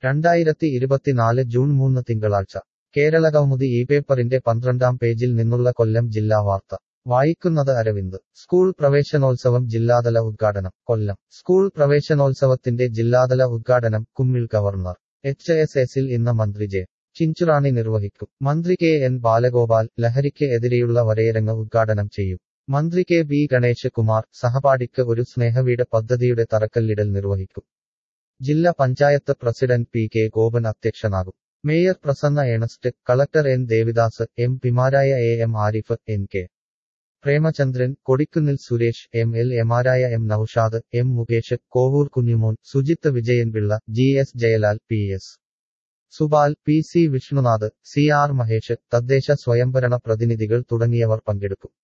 രണ്ടായിരത്തി ഇരുപത്തിനാല് ജൂൺ മൂന്ന് തിങ്കളാഴ്ച കേരളകൗമുദി ഈ പേപ്പറിന്റെ പന്ത്രണ്ടാം പേജിൽ നിന്നുള്ള കൊല്ലം ജില്ലാ വാർത്ത വായിക്കുന്നത് അരവിന്ദ് സ്കൂൾ പ്രവേശനോത്സവം ജില്ലാതല ഉദ്ഘാടനം കൊല്ലം സ്കൂൾ പ്രവേശനോത്സവത്തിന്റെ ജില്ലാതല ഉദ്ഘാടനം കുമ്മിൾ ഗവർണർ എച്ച് എസ് എസിൽ ഇന്ന് മന്ത്രി ജെ ചിഞ്ചുറാണി നിർവഹിക്കും മന്ത്രി കെ എൻ ബാലഗോപാൽ ലഹരിക്ക് എതിരെയുള്ള വരയരങ്ങ് ഉദ്ഘാടനം ചെയ്യും മന്ത്രി കെ ബി ഗണേശ് കുമാർ സഹപാഠിക്ക് ഒരു സ്നേഹവീട് പദ്ധതിയുടെ തറക്കല്ലിടൽ നിർവഹിക്കും ജില്ലാ panchayat president P K Gopan അധ്യക്ഷനാകും mayor Prasanna Ernest collector N Devidas M പിമാരായ A M Arif N K Premachandran Kodikunnil Suresh M L എമാരായ M Noushad M Mukesh Kovoor Kunjumon Sujith Vijayanpillai G S Jayalal P S Subal P C Vishnunath C R Mahesh തദ്ദേശ സ്വയംഭരണ പ്രതിനിധികൾ തുടങ്ങിയവർ പങ്കെടുക്കും